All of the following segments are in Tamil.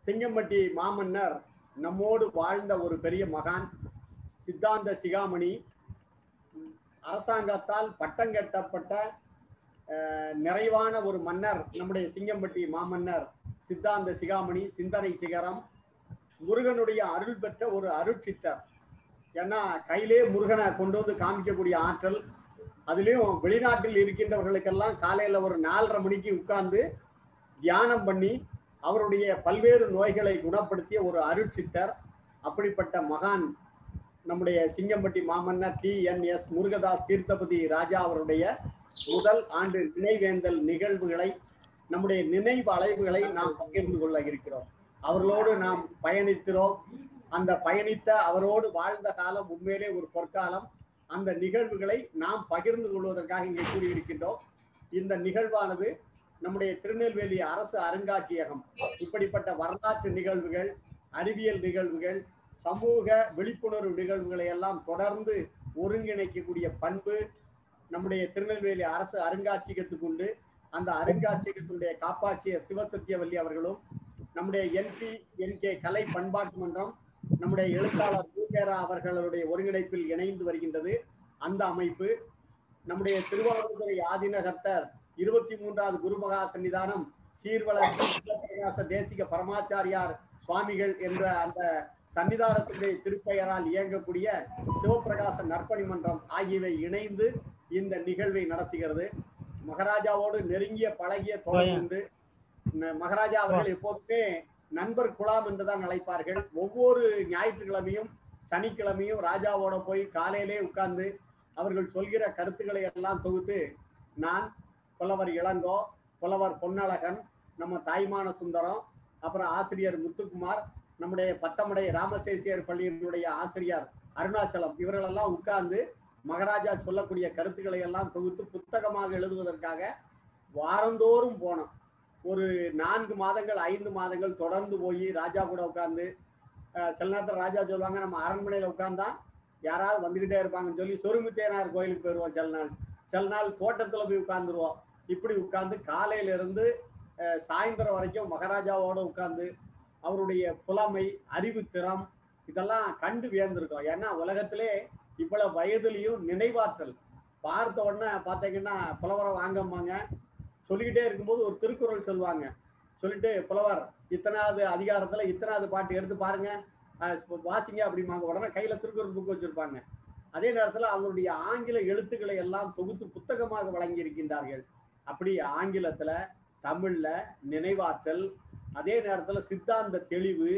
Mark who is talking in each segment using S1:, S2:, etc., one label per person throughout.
S1: சிங்கம்பட்டி மாமன்னர் நம்மோடு வாழ்ந்த ஒரு பெரிய மகான் சித்தாந்த சிகாமணி அரசாங்கத்தால் பட்டம் கட்டப்பட்ட அஹ், நிறைவான ஒரு மன்னர் நம்முடைய சிங்கம்பட்டி மாமன்னர் சித்தாந்த சிகாமணி சிந்தனை சிகரம் முருகனுடைய அருள் பெற்ற ஒரு அருட்சித்தர் ஏன்னா கையிலே முருகனை கொண்டு வந்து காமிக்கக்கூடிய ஆற்றல் அதுலேயும் வெளிநாட்டில் இருக்கின்றவர்களுக்கெல்லாம் காலையில் ஒரு நாலரை மணிக்கு உட்கார்ந்து தியானம் பண்ணி அவருடைய பல்வேறு நோய்களை குணப்படுத்திய ஒரு அருட்சித்தர் அப்படிப்பட்ட மகான் நம்முடைய சிங்கம்பட்டி மாமன்னர் T N S Murugadoss Theerthapathi Raja அவருடைய முதல் ஆண்டு நினைவேந்தல் நிகழ்வுகளை நம்முடைய நினைவு அலைவுகளை நாம் பகிர்ந்து கொள்ள இருக்கிறோம் அவர்களோடு நாம் பயணிக்கிறோம் அந்த பயணித்த அவரோடு வாழ்ந்த காலம் உண்மையிலே ஒரு பொற்காலம் அந்த நிகழ்வுகளை நாம் பகிர்ந்து கொள்வதற்காக இங்கே கூறியிருக்கின்றோம் இந்த நிகழ்வானது நம்முடைய திருநெல்வேலி அரசு அருங்காட்சியகம் இப்படிப்பட்ட வரலாற்று நிகழ்வுகள் அறிவியல் நிகழ்வுகள் சமூக விழிப்புணர்வு நிகழ்வுகளை எல்லாம் தொடர்ந்து ஒருங்கிணைக்கக்கூடிய பண்பு நம்முடைய திருநெல்வேலி அரசு அருங்காட்சியகத்துக்கு உண்டு அந்த அருங்காட்சியகத்தினுடைய காப்பாற்றிய சிவசத்தியவல்லி அவர்களும் நம்முடைய என்பி என்கே கலை பண்பாட்டு மன்றம் நம்முடைய எழுத்தாளர் பூகேரா அவர்களுடைய ஒருங்கிணைப்பில் இணைந்து வருகின்றது அந்த அமைப்பு நம்முடைய திருவாரூர்துறை ஆதினகர்த்தர் இருபத்தி மூன்றாவது குருமகா சன்னிதானம் சீர்வளர்ச்சி சிவபிரகாச தேசிக பரமாச்சாரியார் சுவாமிகள் என்ற அந்த சன்னிதானத்துடைய திருப்பெயரால் இயங்கக்கூடிய சிவபிரகாச நற்பணி மன்றம் ஆகியவை இணைந்து இந்த நிகழ்வை நடத்துகிறது மகாராஜாவோடு நெருங்கிய பழகிய தொடர்பு உண்டு ந- மகாராஜா அவர்கள் எப்போதுமே நண்பர் குலாம் என்றுதான் அழைப்பார்கள் ஒவ்வொரு ஞாயிற்றுக்கிழமையும் சனிக்கிழமையும் ராஜாவோட போய் காலையிலே உட்கார்ந்து அவர்கள் சொல்கிற கருத்துக்களை எல்லாம் தொகுத்து நான் புலவர் இளங்கோ புலவர் பொன்னழகன் நம்ம தாய்மான சுந்தரம் அப்புறம் ஆசிரியர் முத்துக்குமார் நம்முடைய பத்தமடை ராமசேசியர் பள்ளியினுடைய ஆசிரியர் அருணாச்சலம் இவர்களெல்லாம் உட்கார்ந்து மகாராஜா சொல்லக்கூடிய கருத்துக்களை எல்லாம் தொகுத்து புத்தகமாக எழுதுவதற்காக வாரந்தோறும் போனோம் ஒரு நான்கு மாதங்கள் ஐந்து மாதங்கள் தொடர்ந்து போய் ராஜா கூட உட்கார்ந்து அஹ், சில நேரத்தில் ராஜா சொல்லுவாங்க நம்ம அரண்மனையில் உட்கார்ந்தா யாராவது வந்துகிட்டே இருப்பாங்கன்னு சொல்லி சொருமுத்தேனார் கோயிலுக்கு போயிடுவோம் சில நாள் சில நாள் தோட்டத்தில் போய் உட்கார்ந்துருவோம் இப்படி உட்கார்ந்து காலையில இருந்து அஹ், சாயந்தரம் வரைக்கும் மகாராஜாவோட உட்கார்ந்து அவருடைய புலமை அறிவுத்திறம் இதெல்லாம் கண்டு வியந்திருக்கோம் ஏன்னா உலகத்திலே இவ்வளவு வயதுலையும் நினைவாற்றல் பார்த்த உடனே பார்த்தீங்கன்னா புலவரை வாங்கம்பாங்க சொல்லிக்கிட்டே இருக்கும்போது ஒரு திருக்குறள் சொல்லுவாங்க சொல்லிட்டு புலவர் இத்தனாவது அதிகாரத்துல இத்தனாவது பாட்டு எடுத்து பாருங்க அஹ் வாசிங்க அப்படிம்பாங்க உடனே கையில திருக்குறள் புக் வச்சிருப்பாங்க அதே நேரத்துல அவங்களுடைய ஆங்கில எழுத்துக்களை எல்லாம் தொகுத்து புத்தகமாக வழங்கி இருக்கின்றார்கள் அப்படி ஆங்கிலத்துல தமிழ்ல நினைவாற்றல் அதே நேரத்துல சித்தாந்த தெளிவு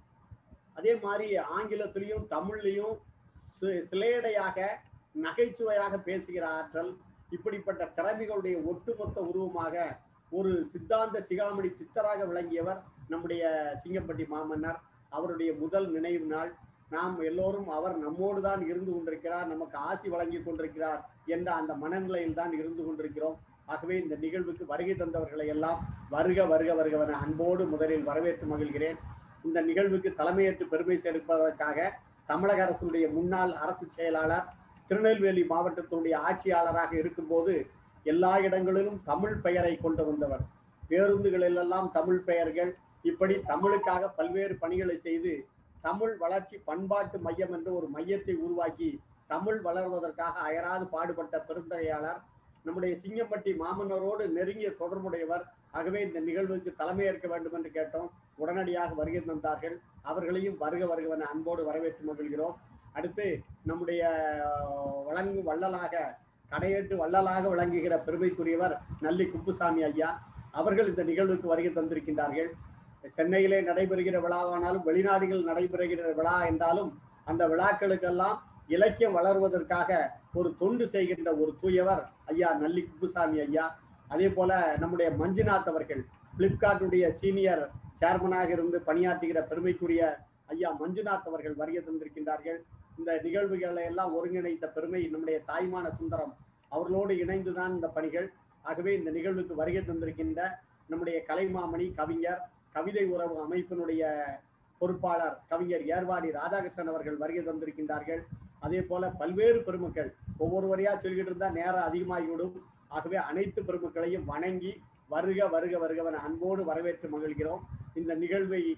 S1: அதே மாதிரி ஆங்கிலத்திலையும் தமிழ்லையும் சு- சிலேடையாக நகைச்சுவையாக பேசுகிற ஆற்றல் இப்படிப்பட்ட திறமைகளுடைய ஒட்டுமொத்த உருவமாக ஒரு சித்தாந்த சிகாமணி சித்தராக விளங்கியவர் நம்முடைய சிங்கப்பட்டி மாமன்னர் அவருடைய முதல் நினைவு நாள் நாம் எல்லோரும் அவர் நம்மோடு தான் இருந்து கொண்டிருக்கிறார் நமக்கு ஆசி வழங்கி கொண்டிருக்கிறார் என்ற அந்த மனநிலையில் தான் இருந்து கொண்டிருக்கிறோம் ஆகவே இந்த நிகழ்வுக்கு வருகை தந்தவர்களை எல்லாம் வருக வருக வருகவென அன்போடு முதலில் வரவேற்று மகிழ்கிறேன் இந்த நிகழ்வுக்கு தலைமையேற்று பெருமை சேர்ப்பதற்காக தமிழக அரசுடைய முன்னாள் அரசு செயலாளர் திருநெல்வேலி மாவட்டத்தினுடைய ஆட்சியாளராக இருக்கும்போது எல்லா இடங்களிலும் தமிழ் பெயரை கொண்டு வந்தவர் பேருந்துகளிலெல்லாம் தமிழ் பெயர்கள் இப்படி தமிழுக்காக பல்வேறு பணிகளை செய்து தமிழ் வளர்ச்சி பண்பாட்டு மையம் என்ற ஒரு மையத்தை உருவாக்கி தமிழ் வளர்வதற்காக அயராது பாடுபட்ட பெருந்தகையாளர் நம்முடைய சிங்கம்பட்டி மாமன்னரோடு நெருங்கிய தொடர்புடையவர் ஆகவே இந்த நிகழ்வுக்கு தலைமையேற்க வேண்டும் என்று கேட்டோம் உடனடியாக வருகை தந்தார்கள் அவர்களையும் வருக வருகவென அன்போடு வரவேற்று மகிழ்கிறோம் அடுத்து நம்முடைய அஹ், வழங்கும் வள்ளலாக கடையேட்டு வள்ளலாக விளங்குகிற பெருமைக்குரியவர் நல்லி குப்புசாமி ஐயா அவர்கள் இந்த நிகழ்வுக்கு வருகை தந்திருக்கின்றார்கள் சென்னையிலே நடைபெறுகிற விழாவானாலும் வெளிநாடுகளில் நடைபெறுகிற விழா என்றாலும் அந்த விழாக்களுக்கெல்லாம் இலக்கியம் வளர்வதற்காக ஒரு தொண்டு செய்கின்ற ஒரு தூயவர் ஐயா நல்லி குப்புசாமி ஐயா அதே போல நம்முடைய மஞ்சுநாத் அவர்கள் பிளிப்கார்ட்டுடைய சீனியர் சேர்மனாக இருந்து பணியாற்றுகிற பெருமைக்குரிய ஐயா மஞ்சுநாத் அவர்கள் வருகை தந்திருக்கின்றார்கள் இந்த நிகழ்வுகளை எல்லாம் ஒருங்கிணைத்த பெருமை நம்முடைய தாய்மான சுந்தரம் அவர்களோடு இணைந்துதான் இந்த பணிகள் ஆகவே இந்த நிகழ்வுக்கு வருகை தந்திருக்கின்ற நம்முடைய கலைமாமணி கவிஞர் கவிதை உறவு அமைப்பினுடைய பொறுப்பாளர் கவிஞர் ஏர்வாடி ராதாகிருஷ்ணன் அவர்கள் வருகை தந்திருக்கின்றார்கள் அதே போல பல்வேறு பெருமக்கள் ஒவ்வொருவரையா சொல்லிக்கிட்டு இருந்தா நேரம் அதிகமாகிவிடும் ஆகவே அனைத்து பெருமக்களையும் வணங்கி வருக வருக வருகவன அன்போடு வரவேற்று மகிழ்கிறோம் இந்த நிகழ்வை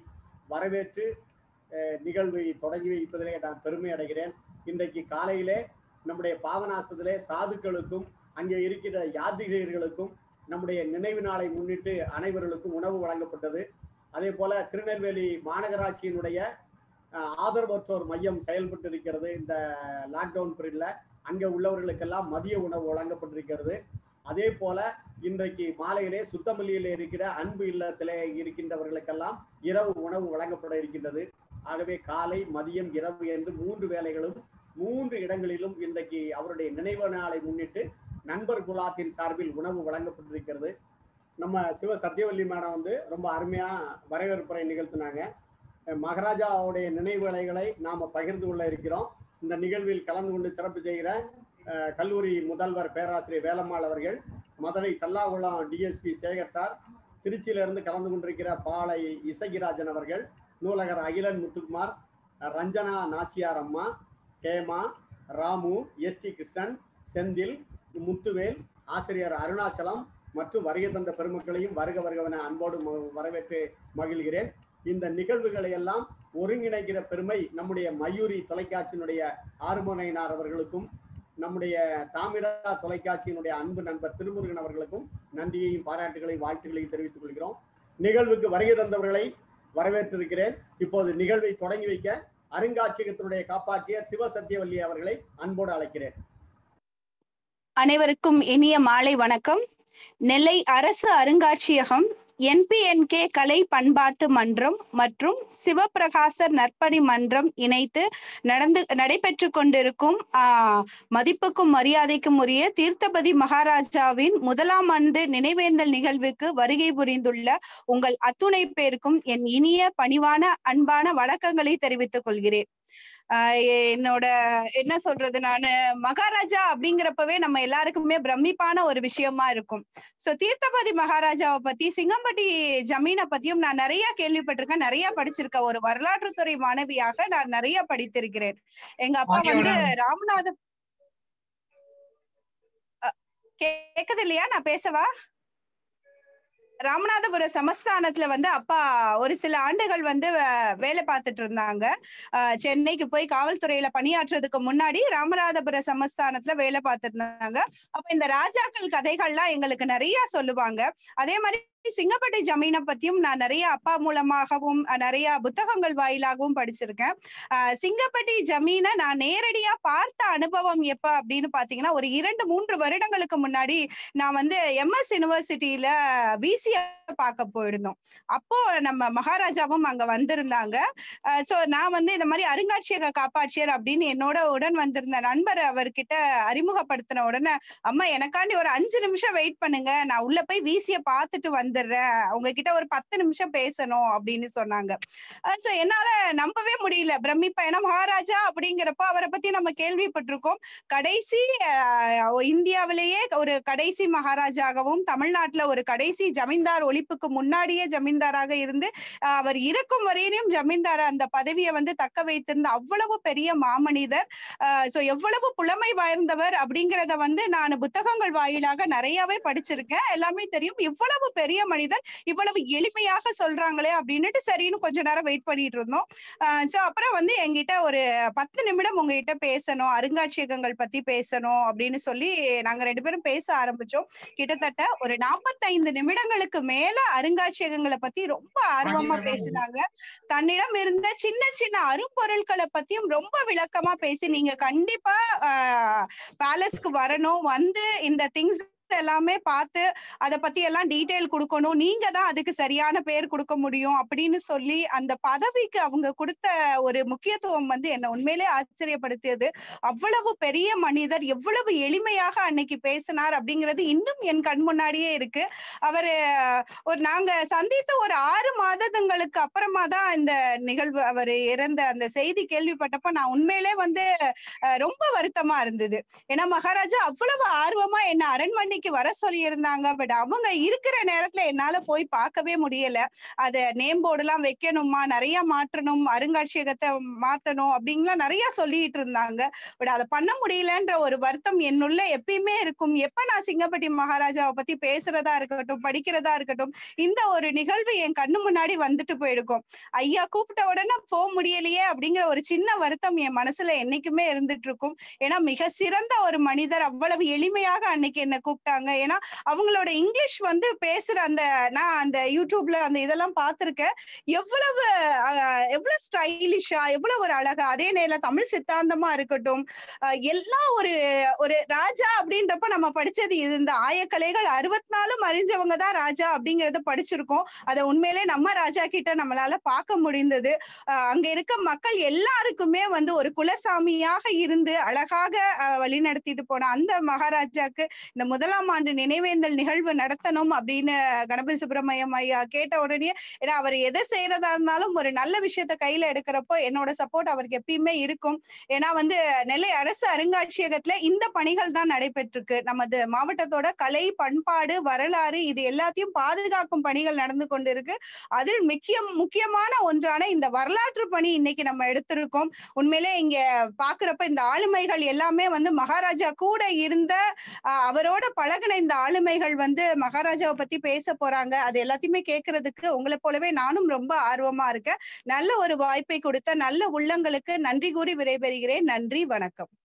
S1: வரவேற்று அஹ், நிகழ்வை தொடங்கி வைப்பதிலே நான் பெருமை அடைகிறேன் இன்றைக்கு காலையிலே நம்முடைய பாவநாசத்திலே சாதுக்களுக்கும் அங்கே இருக்கிற யாத்திரிகர்களுக்கும் நம்முடைய நினைவு நாளை முன்னிட்டு அனைவர்களுக்கும் உணவு வழங்கப்பட்டது அதே போல திருநெல்வேலி மாநகராட்சியினுடைய அஹ், ஆதரவற்றோர் மையம் செயல்பட்டு இருக்கிறது இந்த லாக்டவுன் பீரியட்ல அங்கே உள்ளவர்களுக்கெல்லாம் மதிய உணவு வழங்கப்பட்டிருக்கிறது அதே போல இன்றைக்கு மாலையிலே சுத்தமல்லியிலே இருக்கிற அன்பு இல்லத்திலே இருக்கின்றவர்களுக்கெல்லாம் இரவு உணவு வழங்கப்பட இருக்கின்றது ஆகவே காலை மதியம் இரவு என்று மூன்று வேளைகளும் மூன்று இடங்களிலும் இன்றைக்கு அவருடைய நினைவு நாளை முன்னிட்டு நண்பர் குலாத்தின் சார்பில் உணவு வழங்கப்பட்டிருக்கிறது நம்ம சிவ சத்யவல்லி மேடம் வந்து ரொம்ப அருமையா வரவேற்புரை நிகழ்த்தினாங்க அஹ் மகாராஜாவுடைய நினைவுகளை நாம பகிர்ந்து கொள்ள இருக்கிறோம் இந்த நிகழ்வில் கலந்து கொண்டு சிறப்பு செய்கிற அஹ், கல்லூரி முதல்வர் பேராசிரியர் வேலம்மாள் அவர்கள் மதுரை தல்லாகுளம் டிஎஸ்பி சேகர் சார் திருச்சியிலிருந்து கலந்து கொண்டிருக்கிற பாளை இசகிராஜன் அவர்கள் நூலகர் அகிலன் முத்துக்குமார் அஹ், ரஞ்சனா நாச்சியார் அம்மா ஹேமா ராமு எஸ்டி கிருஷ்ணன் செந்தில் முத்துவேல் ஆசிரியர் அருணாச்சலம் மற்றும் வருகை தந்த பெருமக்களையும் வருக வருகவென அன்போடு ம- வரவேற்று மகிழ்கிறேன் இந்த நிகழ்வுகளை எல்லாம் ஒருங்கிணைக்கிற பெருமை நம்முடைய மயூரி தொலைக்காட்சியினுடைய ஆறுமுனையினார் அவர்களுக்கும் நம்முடைய தாமிரா தொலைக்காட்சியினுடைய அன்பு நண்பர் திருமுருகன் அவர்களுக்கும் நன்றியையும் பாராட்டுகளையும் வாழ்த்துக்களையும் தெரிவித்துக் கொள்கிறோம் நிகழ்வுக்கு வருகை தந்தவர்களை வரவேற்றிருக்கிறேன் இப்போது நிகழ்வை தொடங்கி வைக்க அருங்காட்சியகத்தினுடைய காப்பாற்றியர் சிவசத்தியவல்லி அவர்களை அன்போடு அழைக்கிறேன்
S2: அனைவருக்கும் இனிய மாலை வணக்கம் நெல்லை அரசு அருங்காட்சியகம் என்பிஎன்கே கலை பண்பாட்டு மன்றம் மற்றும் சிவபிரகாசர் நற்பணி மன்றம் இணைத்து நடந்து நடைபெற்று கொண்டிருக்கும் ஆஹ் மதிப்புக்கும் மரியாதைக்கும் உரிய தீர்த்தபதி மகாராஜாவின் முதலாம் ஆண்டு நினைவேந்தல் நிகழ்வுக்கு வருகை புரிந்துள்ள உங்கள் அத்துணை பேருக்கும் என் இனிய பணிவான அன்பான வணக்கங்களை தெரிவித்துக் கொள்கிறேன் ஆஹ் என்னோட என்ன சொல்றது நானு மகாராஜா அப்படிங்கிறப்பவே நம்ம எல்லாருக்குமே பிரமிப்பான ஒரு விஷயமா இருக்கும் சோ தீர்த்தபதி மகாராஜாவை பத்தி சிங்கம்பட்டி ஜமீனை பத்தியும் நான் நிறைய கேள்விப்பட்டிருக்கேன் நிறைய படிச்சிருக்கேன் ஒரு வரலாற்றுத்துறை மாணவியாக நான் நிறைய படித்திருக்கிறேன் எங்க அப்பா
S3: Okay,
S2: வந்து
S3: madam.
S2: ராமநாத அஹ், கேக்குது இல்லையா நான் பேசவா ராமநாதபுரம் சமஸ்தானத்துல வந்து அப்பா ஒரு சில ஆண்டுகள் வந்து வே- வேலை பார்த்துட்டு இருந்தாங்க ஆஹ் சென்னைக்கு போய் காவல்துறையில பணியாற்றுறதுக்கு முன்னாடி ராமநாதபுரம் சமஸ்தானத்துல வேலை பார்த்துட்டு இருந்தாங்க அப்ப இந்த ராஜாக்கள் கதைகள்லாம் எங்களுக்கு நிறைய சொல்லுவாங்க அதே மாதிரி சிங்கப்பட்டி ஜமீனை பத்தியும் நான் நிறைய அப்பா மூலமாகவும் அஹ், நிறைய புத்தகங்கள் வாயிலாகவும் படிச்சிருக்கேன் ஆஹ் சிங்கப்பட்டி ஜமீனை நான் நேரடியா பார்த்த அனுபவம் எப்ப அப்படின்னு பாத்தீங்கன்னா ஒரு இரண்டு மூன்று வருடங்களுக்கு முன்னாடி நான் வந்து எம்எஸ் யூனிவர்சிட்டியில விசிய பார்க்க போயிருந்தோம் அப்போ நம்ம மகாராஜாவும் அங்க வந்திருந்தாங்க சோ நான் வந்து இந்த மாதிரி அருங்காட்சியக காப்பாட்சியர் அப்படின்னு என்னோட உடன் வந்திருந்த நண்பர் அவர்கிட்ட அறிமுகப்படுத்தின உடனே அம்மா எனக்காண்டி ஒரு அஞ்சு நிமிஷம் வெயிட் பண்ணுங்க நான் உள்ள போய் விசிய பார்த்துட்டு வந்துடுறேன் உங்ககிட்ட ஒரு பத்து நிமிஷம் பேசணும் அப்படின்னு சொன்னாங்க சோ என்னால நம்பவே முடியல பிரமிப்பா ஏன்னா மகாராஜா அப்படிங்கிறப்ப அவரை பத்தி நம்ம கேள்விப்பட்டிருக்கோம் கடைசி ஆஹ், இந்தியாவிலேயே ஒரு கடைசி மகாராஜாகவும் தமிழ்நாட்டுல ஒரு கடைசி ஜமீன்தார் ஒழிப்புக்கு முன்னாடியே ஜமீன்தாராக இருந்து ஆஹ், அவர் இருக்கும் வரையிலும் ஜமீன்தார் அந்த பதவியை வந்து தக்க வைத்திருந்த அவ்வளவு பெரிய மாமனிதர் சோ எவ்வளவு புலமை வாய்ந்தவர் அப்படிங்கிறத வந்து நான் புத்தகங்கள் வாயிலாக நிறையவே படிச்சிருக்கேன் எல்லாமே தெரியும் இவ்வளவு பெரிய மனிதர் இவ்வளவு எளிமையாக சொல்றாங்களே அப்படின்னுட்டு சரின்னு கொஞ்ச நேரம் வெயிட் பண்ணிட்டு இருந்தோம் சோ அப்புறம் வந்து என்கிட்ட ஒரு பத்து நிமிடம் உங்ககிட்ட பேசணும் அருங்காட்சியகங்கள் பத்தி பேசணும் அப்படின்னு சொல்லி நாங்க ரெண்டு பேரும் பேச ஆரம்பிச்சோம் கிட்டத்தட்ட ஒரு நாற்பத்தைந்து நிமிடங்களுக்கு மேல அருங்காட்சியகங்களை பத்தி ரொம்ப ஆர்வமா பேசினாங்க தன்னிடம் இருந்த சின்ன சின்ன அரும்பொருட்களை பத்தியும் ரொம்ப விளக்கமா பேசி நீங்க கண்டிப்பா பேலஸ்க்கு வரணும் வந்து இந்த திங்ஸ் எல்லாமே பார்த்து அத பத்தி எல்லாம் டீடைல் கொடுக்கணும் நீங்க தான் அதுக்கு சரியான பேர் கொடுக்க முடியும் அப்படின்னு சொல்லி அந்த பதவிக்கு அவங்க கொடுத்த ஒரு முக்கியத்துவம் வந்து என்ன உண்மையிலே ஆச்சரியப்படுத்தியது அவ்வளவு பெரிய மனிதர் எவ்வளவு எளிமையாக அன்னைக்கு பேசினார் அப்படிங்கிறது இன்னும் என் கண் முன்னாடியே இருக்கு அவரு ஒரு நாங்க சந்தித்த ஒரு ஆறு மாதங்களுக்கு அப்புறமா தான் இந்த நிகழ்வு அவர் இறந்த அந்த செய்தி கேள்விப்பட்டப்ப நான் உண்மையிலே வந்து அஹ், ரொம்ப வருத்தமா இருந்தது ஏன்னா மகாராஜா அவ்வளவு ஆர்வமா என்ன அரண்மனைக்கு சென்னைக்கு வர சொல்லியிருந்தாங்க பட் அவங்க இருக்கிற நேரத்துல என்னால போய் பார்க்கவே முடியல அத நேம் போர்டு எல்லாம் வைக்கணுமா நிறைய மாற்றணும் அருங்காட்சியகத்தை மாத்தணும் அப்படின்லாம் நிறைய சொல்லிட்டு இருந்தாங்க பட் அதை பண்ண முடியலன்ற ஒரு வருத்தம் என்னுள்ள எப்பயுமே இருக்கும் எப்ப நான் சிங்கப்பட்டி மகாராஜாவை பத்தி பேசுறதா இருக்கட்டும் படிக்கிறதா இருக்கட்டும் இந்த ஒரு நிகழ்வு என் கண்ணு முன்னாடி வந்துட்டு போயிருக்கும் ஐயா கூப்பிட்ட உடனே போக முடியலையே அப்படிங்கிற ஒரு சின்ன வருத்தம் என் மனசுல என்னைக்குமே இருந்துட்டு இருக்கும் ஏன்னா மிக சிறந்த ஒரு மனிதர் அவ்வளவு எளிமையாக அன்னைக்கு என்ன கூப்பிட்டாங்க ஏன்னா அவங்களோட இங்கிலீஷ் வந்து பேசுற அந்த நான் அந்த யூடியூப்ல அந்த இதெல்லாம் பார்த்திருக்கேன் எவ்வளவு அஹ், எவ்வளவு ஸ்டைலிஷா எவ்வளவு ஒரு அழகா அதே நேரம் தமிழ் சித்தாந்தமா இருக்கட்டும் அஹ், எல்லாம் ஒரு ஒரு ராஜா அப்படின்றப்ப நம்ம படிச்சது இது இந்த ஆயக்கலைகள் அறுபத்தி நாலும் அறிஞ்சவங்க தான் ராஜா அப்படிங்கறத படிச்சிருக்கோம் அதை உண்மையிலே நம்ம ராஜா கிட்ட நம்மளால பார்க்க முடிந்தது அஹ், அங்க இருக்க மக்கள் எல்லாருக்குமே வந்து ஒரு குலசாமியாக இருந்து அழகாக அஹ், வழிநடத்திட்டு போன அந்த மகாராஜாக்கு இந்த முதலாம் ஆண்டு நினைவேந்தல் நிகழ்வு நடத்தணும் அப்படின்னு கணபதி சுப்பிரமணியம் ஐயா கேட்ட உடனே ஏன்னா அவர் எதை செய்யறதா இருந்தாலும் ஒரு நல்ல விஷயத்த கையில எடுக்கிறப்போ என்னோட சப்போர்ட் அவருக்கு எப்பயுமே இருக்கும் ஏன்னா வந்து நெல்லை அரசு அருங்காட்சியகத்துல இந்த பணிகள் தான் நடைபெற்றிருக்கு நமது மாவட்டத்தோட கலை பண்பாடு வரலாறு இது எல்லாத்தையும் பாதுகாக்கும் பணிகள் நடந்து கொண்டிருக்கு அதில் முக்கியம் முக்கியமான ஒன்றான இந்த வரலாற்று பணி இன்னைக்கு நம்ம எடுத்திருக்கோம் உண்மையிலே இங்க பாக்குறப்ப இந்த ஆளுமைகள் எல்லாமே வந்து மகாராஜா கூட இருந்த ஆஹ் அவரோட பழகின இந்த ஆளுமைகள் வந்து மகாராஜாவை பத்தி பேச போறாங்க அது எல்லாத்தையுமே கேட்கறதுக்கு உங்களை போலவே நானும் ரொம்ப ஆர்வமா இருக்கேன் நல்ல ஒரு வாய்ப்பை கொடுத்த நல்ல உள்ளங்களுக்கு நன்றி கூறி விடைபெறுகிறேன் நன்றி வணக்கம்